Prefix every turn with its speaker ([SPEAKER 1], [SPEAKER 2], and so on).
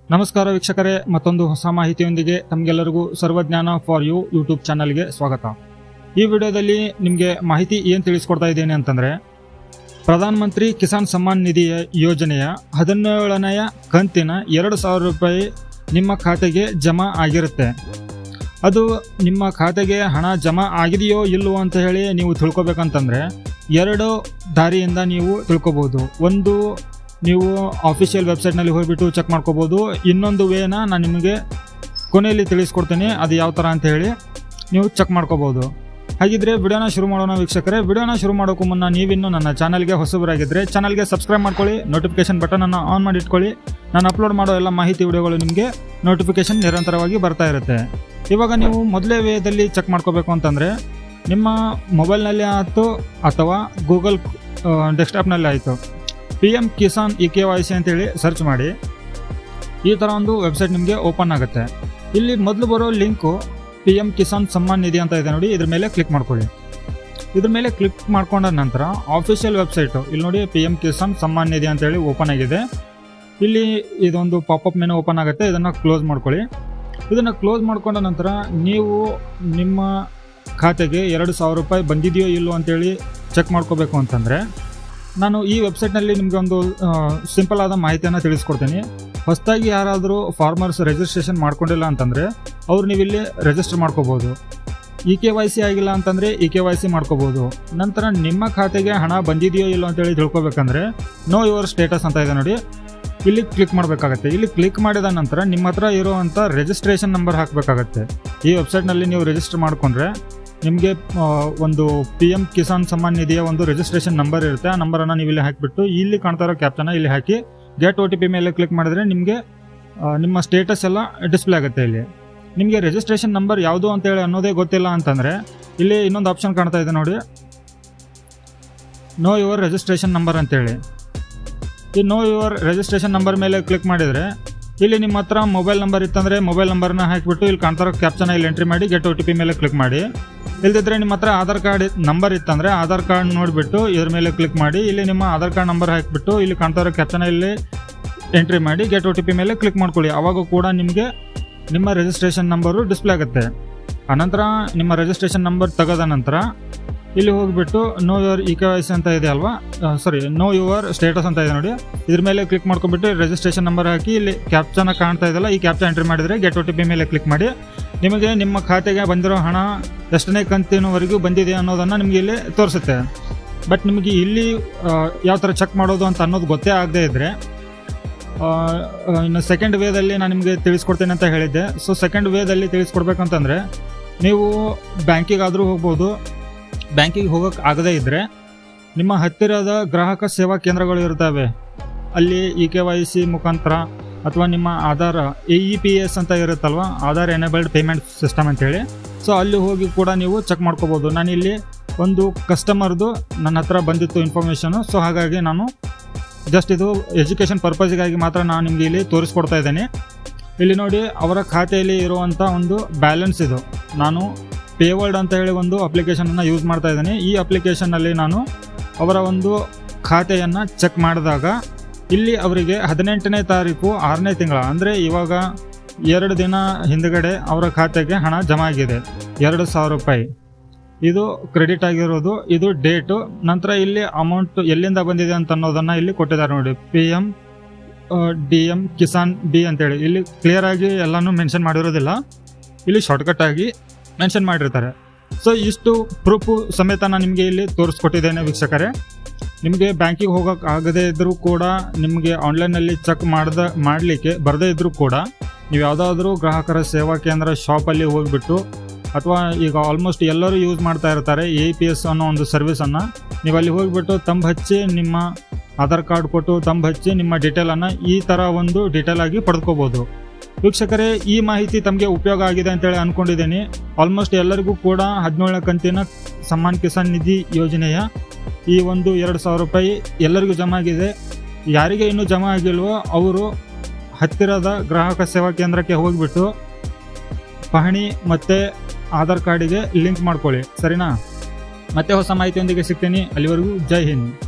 [SPEAKER 1] ನಮಸ್ಕಾರ ವೀಕ್ಷಕರೇ ಮತ್ತೊಂದು ಹೊಸ ಮಾಹಿತಿಯೊಂದಿಗೆ ತಮಗೆಲ್ಲರಿಗೂ ಸರ್ವಜ್ಞಾನ ಫಾರ್ ಯು ಯೂಟ್ಯೂಬ್ ಚಾನಲ್ಗೆ ಸ್ವಾಗತ ಈ ವಿಡಿಯೋದಲ್ಲಿ ನಿಮಗೆ ಮಾಹಿತಿ ಏನು ತಿಳಿಸ್ಕೊಡ್ತಾ ಇದ್ದೇನೆ ಅಂತಂದರೆ ಪ್ರಧಾನ ಮಂತ್ರಿ ಕಿಸಾನ್ ಸಮ್ಮಾನ್ ನಿಧಿ ಯೋಜನೆಯ ಹದಿನೇಳನೆಯ ಕಂತಿನ ಎರಡು ಸಾವಿರ ರೂಪಾಯಿ ನಿಮ್ಮ ಖಾತೆಗೆ ಜಮಾ ಆಗಿರುತ್ತೆ ಅದು ನಿಮ್ಮ ಖಾತೆಗೆ ಹಣ ಜಮಾ ಆಗಿದೆಯೋ ಇಲ್ಲವೋ ಅಂತ ಹೇಳಿ ನೀವು ತಿಳ್ಕೊಬೇಕಂತಂದರೆ ಎರಡು ದಾರಿಯಿಂದ ನೀವು ತಿಳ್ಕೊಬೋದು ಒಂದು ನೀವು ಆಫಿಷಿಯಲ್ ವೆಬ್ಸೈಟ್ನಲ್ಲಿ ಹೋಗ್ಬಿಟ್ಟು ಚೆಕ್ ಮಾಡ್ಕೋಬೋದು ಇನ್ನೊಂದು ವೇನ ನಾನು ನಿಮಗೆ ಕೊನೆಯಲ್ಲಿ ತಿಳಿಸ್ಕೊಡ್ತೀನಿ ಅದು ಯಾವ ಥರ ಅಂತ ಹೇಳಿ ನೀವು ಚೆಕ್ ಮಾಡ್ಕೋಬೋದು ಹಾಗಿದ್ರೆ ವಿಡಿಯೋನ ಶುರು ಮಾಡೋಣ ವೀಕ್ಷಕರೇ ವಿಡಿಯೋನ ಶುರು ಮಾಡೋಕ್ಕೂ ಮುನ್ನ ನೀವಿನ್ನೂ ನನ್ನ ಚಾನಲ್ಗೆ ಹೊಸಬರಾಗಿದ್ದರೆ ಚಾನಲ್ಗೆ ಸಬ್ಸ್ಕ್ರೈಬ್ ಮಾಡ್ಕೊಳ್ಳಿ ನೋಟಿಫಿಕೇಶನ್ ಬಟನನ್ನು ಆನ್ ಮಾಡಿ ಇಟ್ಕೊಳ್ಳಿ ನಾನು ಅಪ್ಲೋಡ್ ಮಾಡೋ ಎಲ್ಲ ಮಾಹಿತಿ ವಿಡಿಯೋಗಳು ನಿಮಗೆ ನೋಟಿಫಿಕೇಶನ್ ನಿರಂತರವಾಗಿ ಬರ್ತಾ ಇರುತ್ತೆ ಇವಾಗ ನೀವು ಮೊದಲೇ ವೇದಲ್ಲಿ ಚೆಕ್ ಮಾಡ್ಕೋಬೇಕು ಅಂತಂದರೆ ನಿಮ್ಮ ಮೊಬೈಲ್ನಲ್ಲಿ ಆಯಿತು ಅಥವಾ ಗೂಗಲ್ ಡೆಸ್ಕ್ಟಾಪ್ನಲ್ಲಿ ಆಯಿತು P M Kisan E K Y C ಅಂತೇಳಿ ಸರ್ಚ್ ಮಾಡಿ ಈ ಥರ ಒಂದು ವೆಬ್ಸೈಟ್ ನಿಮಗೆ ಓಪನ್ ಆಗುತ್ತೆ ಇಲ್ಲಿ ಮೊದಲು ಬರೋ link P M Kisan Samman Nidhi ಅಂತ ಇದೆ ನೋಡಿ ಇದ್ರ ಮೇಲೆ ಕ್ಲಿಕ್ ಮಾಡ್ಕೊಳ್ಳಿ ಇದ್ರ ಮೇಲೆ ಕ್ಲಿಕ್ ಮಾಡ್ಕೊಂಡ ನಂತರ ಆಫಿಷಿಯಲ್ ವೆಬ್ಸೈಟು ಇಲ್ಲಿ ನೋಡಿ ಪಿ ಎಮ್ ಕಿಸಾನ್ ಸಮ್ಮಾನ್ ನಿಧಿ ಅಂತೇಳಿ ಓಪನ್ ಆಗಿದೆ ಇಲ್ಲಿ ಇದೊಂದು ಪಾಪಪ್ ಮೆನು ಓಪನ್ ಆಗುತ್ತೆ ಇದನ್ನು ಕ್ಲೋಸ್ ಮಾಡ್ಕೊಳ್ಳಿ ಇದನ್ನು ಕ್ಲೋಸ್ ಮಾಡ್ಕೊಂಡ ನಂತರ ನೀವು ನಿಮ್ಮ ಖಾತೆಗೆ ಎರಡು ಸಾವಿರ ರೂಪಾಯಿ ಬಂದಿದೆಯೋ ಇಲ್ಲೋ ಅಂತೇಳಿ ಚೆಕ್ ಮಾಡ್ಕೋಬೇಕು ಅಂತಂದರೆ ನಾನು ಈ ವೆಬ್ಸೈಟ್ನಲ್ಲಿ ನಿಮಗೆ ಒಂದು ಸಿಂಪಲ್ ಆದ ಮಾಹಿತಿಯನ್ನು ತಿಳಿಸ್ಕೊಡ್ತೀನಿ ಹೊಸದಾಗಿ ಯಾರಾದರೂ ಫಾರ್ಮರ್ಸ್ ರಿಜಿಸ್ಟ್ರೇಷನ್ ಮಾಡ್ಕೊಂಡಿಲ್ಲ ಅಂತಂದರೆ ಅವ್ರು ನೀವು ಇಲ್ಲಿ ರಿಜಿಸ್ಟರ್ ಮಾಡ್ಕೋಬೋದು ಇ ಕೆ ವೈ ಸಿ ಆಗಿಲ್ಲ ಅಂತಂದರೆ ಇ ಕೆ ವೈ ಸಿ ಮಾಡ್ಕೋಬೋದು ನಂತರ ನಿಮ್ಮ ಖಾತೆಗೆ ಹಣ ಬಂದಿದೆಯೋ ಇಲ್ಲೋ ಅಂತೇಳಿ ತಿಳ್ಕೊಬೇಕಂದ್ರೆ ನೋ ಯುವರ್ ಸ್ಟೇಟಸ್ ಅಂತ ಇದೆ ನೋಡಿ ಇಲ್ಲಿ ಕ್ಲಿಕ್ ಮಾಡಬೇಕಾಗತ್ತೆ ಇಲ್ಲಿ ಕ್ಲಿಕ್ ಮಾಡಿದ ನಂತರ ನಿಮ್ಮ ಹತ್ರ ಇರುವಂಥ ರಿಜಿಸ್ಟ್ರೇಷನ್ ನಂಬರ್ ಹಾಕಬೇಕಾಗತ್ತೆ ಈ ವೆಬ್ಸೈಟ್ನಲ್ಲಿ ನೀವು ರಿಜಿಸ್ಟರ್ ಮಾಡಿಕೊಂಡ್ರೆ ನಿಮಗೆ ಒಂದು ಪಿ ಎಮ್ ಕಿಸಾನ್ ಸಮ್ಮಾನ್ ನಿಧಿಯ ಒಂದು ರಿಜಿಸ್ಟ್ರೇಷನ್ ನಂಬರ್ ಇರುತ್ತೆ ಆ ನಂಬರನ್ನು ನೀವು ಇಲ್ಲಿ ಹಾಕಿಬಿಟ್ಟು ಇಲ್ಲಿ ಕಾಣ್ತಾ ಇರೋ ಕ್ಯಾಪ್ಚನ ಇಲ್ಲಿ ಹಾಕಿ ಗೆಟ್ ಒ ಟಿ ಪಿ ಮೇಲೆ ಕ್ಲಿಕ್ ಮಾಡಿದ್ರೆ ನಿಮಗೆ ನಿಮ್ಮ ಸ್ಟೇಟಸ್ ಎಲ್ಲ ಡಿಸ್ಪ್ಲೇ ಆಗುತ್ತೆ ಇಲ್ಲಿ ನಿಮಗೆ ರಿಜಿಸ್ಟ್ರೇಷನ್ ನಂಬರ್ ಯಾವುದು ಅಂತೇಳಿ ಅನ್ನೋದೇ ಗೊತ್ತಿಲ್ಲ ಅಂತಂದರೆ ಇಲ್ಲಿ ಇನ್ನೊಂದು ಆಪ್ಷನ್ ಕಾಣ್ತಾ ಇದೆ ನೋಡಿ ನೋ ಯುವರ್ ರಿಜಿಸ್ಟ್ರೇಷನ್ ನಂಬರ್ ಅಂತೇಳಿ ಈ ನೋ ಯುವರ್ ರಿಜಿಸ್ಟ್ರೇಷನ್ ನಂಬರ್ ಮೇಲೆ ಕ್ಲಿಕ್ ಮಾಡಿದರೆ ಇಲ್ಲಿ ನಿಮ್ಮ ಹತ್ರ ಮೊಬೈಲ್ ನಂಬರ್ ಇತ್ತಂದರೆ ಮೊಬೈಲ್ ನಂಬರ್ನ ಹಾಕಿಬಿಟ್ಟು ಇಲ್ಲಿ ಕಾಣ್ತಾರೋ ಕ್ಯಾಪ್ಚನ ಇಲ್ಲಿ ಎಂಟ್ರಿ ಮಾಡಿ ಗೆಟ್ ಒ ಟಿ ಪಿ ಮೇಲೆ ಕ್ಲಿಕ್ ಮಾಡಿ ಇಲ್ದಿದ್ರೆ ನಿಮ್ಮ ಹತ್ರ ಆಧಾರ್ ಕಾರ್ಡ್ ನಂಬರ್ ಇತ್ತಂದರೆ ಆಧಾರ್ ಕಾರ್ಡ್ ನೋಡಿಬಿಟ್ಟು ಇದ್ರ ಮೇಲೆ ಕ್ಲಿಕ್ ಮಾಡಿ ಇಲ್ಲಿ ನಿಮ್ಮ ಆಧಾರ್ ಕಾರ್ಡ್ ನಂಬರ್ ಹಾಕಿಬಿಟ್ಟು ಇಲ್ಲಿ ಕಾಣ್ತಾರೋ ಕ್ಯಾಪ್ಚನ ಇಲ್ಲಿ ಎಂಟ್ರಿ ಮಾಡಿ ಗೆಟ್ ಒ ಟಿ ಪಿ ಮೇಲೆ ಕ್ಲಿಕ್ ಮಾಡ್ಕೊಳ್ಳಿ ಅವಾಗ ಕೂಡ ನಿಮಗೆ ನಿಮ್ಮ ರಿಜಿಸ್ಟ್ರೇಷನ್ ನಂಬರು ಡಿಸ್ಪ್ಲೇ ಆಗುತ್ತೆ ಆನಂತರ ನಿಮ್ಮ ರಿಜಿಸ್ಟ್ರೇಷನ್ ನಂಬರ್ ತೆಗೆದ ನಂತರ ಇಲ್ಲಿ ಹೋಗಿಬಿಟ್ಟು know your E K Y C ಅಂತ ಇದೆ ಅಲ್ವಾ ಸಾರಿ ನೋ ಯುವರ್ ಸ್ಟೇಟಸ್ ಅಂತ ಇದೆ ನೋಡಿ ಇದ್ರ ಮೇಲೆ ಕ್ಲಿಕ್ ಮಾಡ್ಕೊಂಡ್ಬಿಟ್ಟು ರಿಜಿಸ್ಟ್ರೇಷನ್ ನಂಬರ್ ಹಾಕಿ ಇಲ್ಲಿ ಕ್ಯಾಪ್ಚನ ಕಾಣ್ತಾ ಇದೆಯಲ್ಲ ಈ ಕ್ಯಾಪ್ಚಾ ಎಂಟ್ರಿ ಮಾಡಿದರೆ ಗೆಟ್ ಒ ಟಿ ಪಿ ಮೇಲೆ ಕ್ಲಿಕ್ ಮಾಡಿ ನಿಮಗೆ ನಿಮ್ಮ ಖಾತೆಗೆ ಬಂದಿರೋ ಹಣ ಎಷ್ಟನೇ ಕಂತಿನವರೆಗೂ ಬಂದಿದೆ ಅನ್ನೋದನ್ನು ನಿಮಗೆ ಇಲ್ಲಿ ತೋರಿಸುತ್ತೆ ಬಟ್ ನಿಮಗೆ ಇಲ್ಲಿ ಯಾವ ಥರ ಚೆಕ್ ಮಾಡೋದು ಅಂತ ಅನ್ನೋದು ಗೊತ್ತೇ ಆಗದೇ ಇದ್ದರೆ ಇನ್ನು ಸೆಕೆಂಡ್ ವೇದಲ್ಲಿ ನಾನು ನಿಮಗೆ ತಿಳಿಸ್ಕೊಡ್ತೇನೆ ಅಂತ ಹೇಳಿದ್ದೆ ಸೊ ಸೆಕೆಂಡ್ ವೇದಲ್ಲಿ ತಿಳಿಸ್ಕೊಡ್ಬೇಕಂತಂದರೆ ನೀವು ಬ್ಯಾಂಕಿಗಾದರೂ ಹೋಗ್ಬೋದು ಬ್ಯಾಂಕಿಗೆ ಹೋಗೋಕೆ ಆಗದೇ ಇದ್ದರೆ ನಿಮ್ಮ ಹತ್ತಿರದ ಗ್ರಾಹಕ ಸೇವಾ ಕೇಂದ್ರಗಳು ಇರ್ತವೆ ಅಲ್ಲಿ ಇ ಕೆ ವೈ ಸಿ ಮುಖಾಂತರ ಅಥವಾ ನಿಮ್ಮ Aadhaar A E P S ಅಂತ ಇರುತ್ತಲ್ವ ಆಧಾರ್ ಎನೇಬಲ್ಡ್ ಪೇಮೆಂಟ್ ಸಿಸ್ಟಮ್ ಅಂತೇಳಿ ಸೊ ಅಲ್ಲಿ ಹೋಗಿ ಕೂಡ ನೀವು ಚೆಕ್ ಮಾಡ್ಕೋಬೋದು ನಾನು ಇಲ್ಲಿ ಒಂದು ಕಸ್ಟಮರ್ದು ನನ್ನ ಹತ್ರ ಬಂದಿತ್ತು ಇನ್ಫಾರ್ಮೇಷನು ಸೊ ಹಾಗಾಗಿ ನಾನು ಜಸ್ಟ್ ಇದು ಎಜುಕೇಷನ್ ಪರ್ಪಸ್ಗಾಗಿ ಮಾತ್ರ ನಾನು ನಿಮಗೆ ಇಲ್ಲಿ ತೋರಿಸ್ಕೊಡ್ತಾ ಇದ್ದೇನೆ ಇಲ್ಲಿ ನೋಡಿ ಅವರ ಖಾತೆಯಲ್ಲಿ ಇರುವಂಥ ಒಂದು ಬ್ಯಾಲೆನ್ಸ್ ಇದು ನಾನು ಪೇವರ್ಡ್ ಅಂತ ಹೇಳಿ ಒಂದು ಅಪ್ಲಿಕೇಶನನ್ನು ಯೂಸ್ ಮಾಡ್ತಾ ಇದ್ದೀನಿ ಈ ಅಪ್ಲಿಕೇಶನಲ್ಲಿ ನಾನು ಅವರ ಒಂದು ಖಾತೆಯನ್ನು ಚೆಕ್ ಮಾಡಿದಾಗ ಇಲ್ಲಿ ಅವರಿಗೆ ಹದಿನೆಂಟನೇ ತಾರೀಕು ಆರನೇ ತಿಂಗಳ ಅಂದರೆ ಇವಾಗ ಎರಡು ದಿನ ಹಿಂದುಗಡೆ ಅವರ ಖಾತೆಗೆ ಹಣ ಜಮಾ ಆಗಿದೆ ಎರಡು ಸಾವಿರ ರೂಪಾಯಿ ಇದು ಕ್ರೆಡಿಟ್ ಆಗಿರೋದು ಇದು ಡೇಟು ನಂತರ ಇಲ್ಲಿ ಅಮೌಂಟ್ ಎಲ್ಲಿಂದ ಬಂದಿದೆ ಅಂತ ಅನ್ನೋದನ್ನು ಇಲ್ಲಿ ಕೊಟ್ಟಿದ್ದಾರೆ ನೋಡಿ P M D M Kisan B ಅಂತೇಳಿ ಇಲ್ಲಿ ಕ್ಲಿಯರ್ ಆಗಿ ಎಲ್ಲನೂ ಮೆನ್ಷನ್ ಮಾಡಿರೋದಿಲ್ಲ ಇಲ್ಲಿ ಶಾರ್ಟ್ಕಟ್ ಆಗಿ ಮೆನ್ಷನ್ ಮಾಡಿರ್ತಾರೆ ಸೊ ಇಷ್ಟು ಪ್ರೂಫು ಸಮೇತ ನಾನು ನಿಮಗೆ ಇಲ್ಲಿ ತೋರಿಸ್ಕೊಟ್ಟಿದ್ದೇನೆ ವೀಕ್ಷಕರೇ ನಿಮಗೆ ಬ್ಯಾಂಕಿಗೆ ಹೋಗೋಕೆ ಆಗದೇ ಇದ್ದರೂ ಕೂಡ ನಿಮಗೆ ಆನ್ಲೈನಲ್ಲಿ ಚೆಕ್ ಮಾಡ್ದ ಮಾಡಲಿಕ್ಕೆ ಬರದೇ ಇದ್ದರೂ ಕೂಡ ನೀವು ಯಾವುದಾದ್ರೂ ಗ್ರಾಹಕರ ಸೇವಾ ಕೇಂದ್ರ ಶಾಪಲ್ಲಿ ಹೋಗಿಬಿಟ್ಟು ಅಥವಾ ಈಗ ಆಲ್ಮೋಸ್ಟ್ ಎಲ್ಲರೂ ಯೂಸ್ ಮಾಡ್ತಾ ಇರ್ತಾರೆ ಎ ಪಿ ಎಸ್ ಅನ್ನೋ ಒಂದು ಸರ್ವಿಸನ್ನು ನೀವು ಅಲ್ಲಿ ಹೋಗಿಬಿಟ್ಟು ತಂಬ್ ಹಚ್ಚಿ ನಿಮ್ಮ ಆಧಾರ್ ಕಾರ್ಡ್ ಕೊಟ್ಟು ತಂಬ್ ಹಚ್ಚಿ ನಿಮ್ಮ ಡೀಟೇಲನ್ನು ಈ ಥರ ಒಂದು ಡೀಟೇಲ್ ಆಗಿ ಪಡೆದುಕೋಬೋದು ವೀಕ್ಷಕರೇ ಈ ಮಾಹಿತಿ ತಮಗೆ ಉಪಯೋಗ ಆಗಿದೆ ಅಂತೇಳಿ ಅಂದ್ಕೊಂಡಿದ್ದೀನಿ ಆಲ್ಮೋಸ್ಟ್ ಎಲ್ಲರಿಗೂ ಕೂಡ ಹದಿನೇಳನೇ ಕಂತಿನ ಸಮ್ಮಾನ್ ಕಿಸಾನ್ ನಿಧಿ ಯೋಜನೆಯ ಈ ಒಂದು ಎರಡು ಸಾವಿರ ರೂಪಾಯಿ ಎಲ್ಲರಿಗೂ ಜಮಾ ಆಗಿದೆ ಯಾರಿಗೆ ಇನ್ನೂ ಜಮಾ ಆಗಿಲ್ವೋ ಅವರು ಹತ್ತಿರದ ಗ್ರಾಹಕ ಸೇವಾ ಕೇಂದ್ರಕ್ಕೆ ಹೋಗಿಬಿಟ್ಟು ಪಹಣಿ ಮತ್ತು ಆಧಾರ್ ಕಾರ್ಡಿಗೆ ಲಿಂಕ್ ಮಾಡ್ಕೊಳ್ಳಿ ಸರಿನಾ ಮತ್ತೆ ಹೊಸ ಮಾಹಿತಿಯೊಂದಿಗೆ ಸಿಗ್ತೀನಿ ಅಲ್ಲಿವರೆಗೂ ಜೈ ಹಿಂದ್